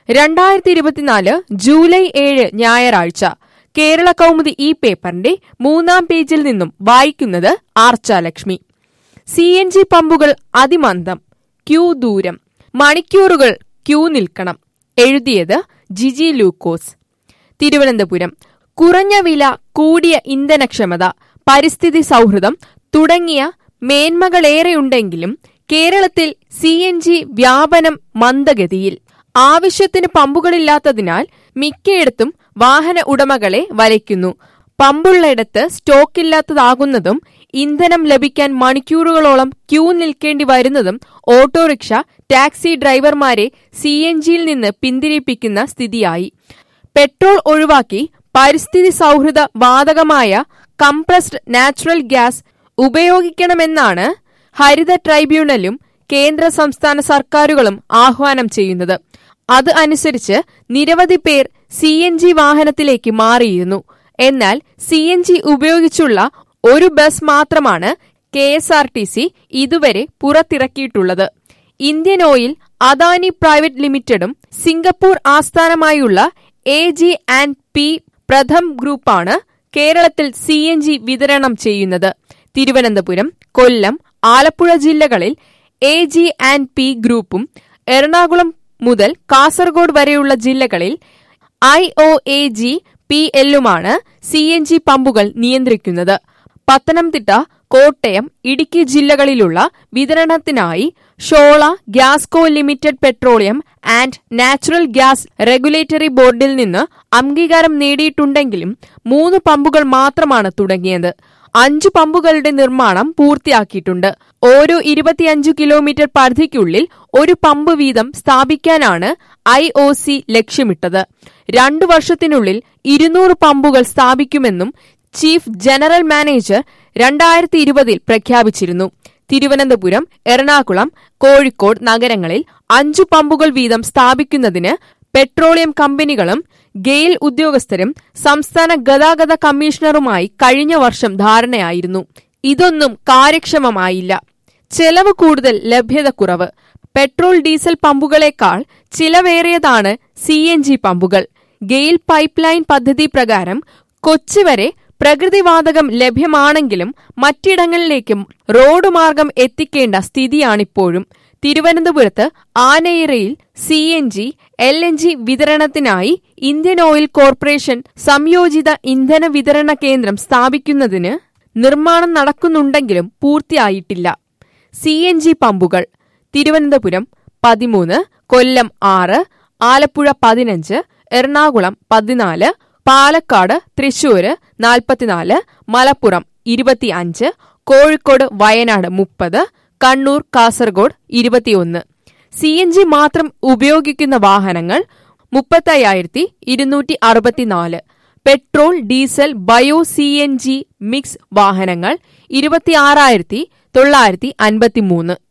രണ്ടായിരത്തി ഇരുപത്തിനാല് ജൂലൈ ഏഴ് ഞായറാഴ്ച കേരള കൗമുദി ഈ പേപ്പറിന്റെ മൂന്നാം പേജിൽ നിന്നും വായിക്കുന്നത് ആർച്ചാലക്ഷ്മി സി എൻ ജി പമ്പുകൾ അതിമന്ദം ക്യൂ ദൂരം മണിക്കൂറുകൾ ക്യൂ നിൽക്കണം എഴുതിയത് ജിജി ലൂക്കോസ് തിരുവനന്തപുരം കുറഞ്ഞ വില കൂടിയ ഇന്ധനക്ഷമത പരിസ്ഥിതി സൗഹൃദം തുടങ്ങിയ മേന്മകളേറെയുണ്ടെങ്കിലും കേരളത്തിൽ സി എൻ ജി വ്യാപനം മന്ദഗതിയിൽ ആവശ്യത്തിന് പമ്പുകളില്ലാത്തതിനാൽ മിക്കയിടത്തും വാഹന ഉടമകളെ വലയ്ക്കുന്നു പമ്പുള്ളയിടത്ത് സ്റ്റോക്കില്ലാത്തതാകുന്നതും ഇന്ധനം ലഭിക്കാൻ മണിക്കൂറുകളോളം ക്യൂ നിൽക്കേണ്ടി വരുന്നതും ഓട്ടോറിക്ഷ ടാക്സി ഡ്രൈവർമാരെ സി എൻ ജിയിൽ നിന്ന് പിന്തിരിപ്പിക്കുന്ന സ്ഥിതിയായി പെട്രോൾ ഒഴിവാക്കി പരിസ്ഥിതി സൗഹൃദ വാതകമായ കംപ്രസ്ഡ് നാച്ചുറൽ ഗ്യാസ് ഉപയോഗിക്കണമെന്നാണ് ഹരിത ട്രൈബ്യൂണലും കേന്ദ്ര സംസ്ഥാന സർക്കാരുകളും ആഹ്വാനം ചെയ്യുന്നത് അത് അനുസരിച്ച് നിരവധി പേർ സി എൻ ജി വാഹനത്തിലേക്ക് മാറിയിരുന്നു എന്നാൽ സി എൻ ജി ഉപയോഗിച്ചുള്ള ഒരു ബസ് മാത്രമാണ് K S R T C ഇതുവരെ പുറത്തിറക്കിയിട്ടുള്ളത് ഇന്ത്യൻ ഓയിൽ അദാനി പ്രൈവറ്റ് ലിമിറ്റഡും സിംഗപ്പൂർ ആസ്ഥാനമായുള്ള A G and P Pratham ഗ്രൂപ്പാണ് കേരളത്തിൽ സി എൻ ജി വിതരണം ചെയ്യുന്നത് തിരുവനന്തപുരം കൊല്ലം ആലപ്പുഴ ജില്ലകളിൽ എ ജി ആൻഡ് പി ഗ്രൂപ്പും എറണാകുളം മുതൽ കാസർഗോഡ് വരെയുള്ള ജില്ലകളിൽ I O A G P എല്ലുമാണ് സി എൻ ജി പമ്പുകൾ നിയന്ത്രിക്കുന്നത് പത്തനംതിട്ട കോട്ടയം ഇടുക്കി ജില്ലകളിലുള്ള വിതരണത്തിനായി ഷോള ഗ്യാസ്കോ limited petroleum and natural gas regulatory ബോർഡിൽ നിന്ന് അംഗീകാരം നേടിയിട്ടുണ്ടെങ്കിലും മൂന്ന് പമ്പുകൾ മാത്രമാണ് തുടങ്ങിയത് അഞ്ചു പമ്പുകളുടെ നിർമ്മാണം പൂർത്തിയാക്കിയിട്ടുണ്ട് ഓരോ ഇരുപത്തിയഞ്ചു കിലോമീറ്റർ പരിധിക്കുള്ളിൽ ഒരു പമ്പ് വീതം സ്ഥാപിക്കാനാണ് ഐ ഒ സി ലക്ഷ്യമിട്ടത് രണ്ടു വർഷത്തിനുള്ളിൽ ഇരുന്നൂറ് പമ്പുകൾ സ്ഥാപിക്കുമെന്നും ചീഫ് ജനറൽ മാനേജർ രണ്ടായിരത്തി ഇരുപതിൽ പ്രഖ്യാപിച്ചിരുന്നു തിരുവനന്തപുരം എറണാകുളം കോഴിക്കോട് നഗരങ്ങളിൽ അഞ്ചു പമ്പുകൾ വീതം സ്ഥാപിക്കുന്നതിന് പെട്രോളിയം കമ്പനികളും ഗെയിൽ ഉദ്യോഗസ്ഥരും സംസ്ഥാന ഗതാഗത കമ്മീഷണറുമായി കഴിഞ്ഞ വർഷം ധാരണയായിരുന്നു ഇതൊന്നും കാര്യക്ഷമമായില്ല ചെലവ് കൂടുതൽ ലഭ്യത കുറവ് പെട്രോൾ ഡീസൽ പമ്പുകളേക്കാൾ ചിലവേറിയതാണ് സി എൻ ജി പമ്പുകൾ ഗെയിൽ പൈപ്പ് ലൈൻ പദ്ധതി പ്രകാരം കൊച്ചി വരെ പ്രകൃതിവാതകം ലഭ്യമാണെങ്കിലും മറ്റിടങ്ങളിലേക്കും റോഡ് മാർഗം എത്തിക്കേണ്ട സ്ഥിതിയാണിപ്പോഴും തിരുവനന്തപുരത്ത് ആനയിറയിൽ C N G L N G വിതരണത്തിനായി ഇന്ത്യൻ ഓയിൽ കോർപ്പറേഷൻ സംയോജിത ഇന്ധന വിതരണ കേന്ദ്രം സ്ഥാപിക്കുന്നതിന് നിർമ്മാണം നടക്കുന്നുണ്ടെങ്കിലും പൂർത്തിയായിട്ടില്ല സി എൻ ജി പമ്പുകൾ തിരുവനന്തപുരം പതിമൂന്ന് കൊല്ലം ആറ് ആലപ്പുഴ പതിനഞ്ച് എറണാകുളം പതിനാല് പാലക്കാട് തൃശൂര് നാൽപ്പത്തിനാല് മലപ്പുറം ഇരുപത്തിയഞ്ച് കോഴിക്കോട് വയനാട് മുപ്പത് കണ്ണൂർ കാസർഗോഡ് ഇരുപത്തിയൊന്ന് സി എൻ ജി മാത്രം ഉപയോഗിക്കുന്ന വാഹനങ്ങൾ മുപ്പത്തയ്യായിരത്തി ഇരുന്നൂറ്റി അറുപത്തിനാല് petrol diesel bio C N G mix വാഹനങ്ങൾ ഇരുപത്തിയാറായിരത്തി തൊള്ളായിരത്തി അൻപത്തിമൂന്ന്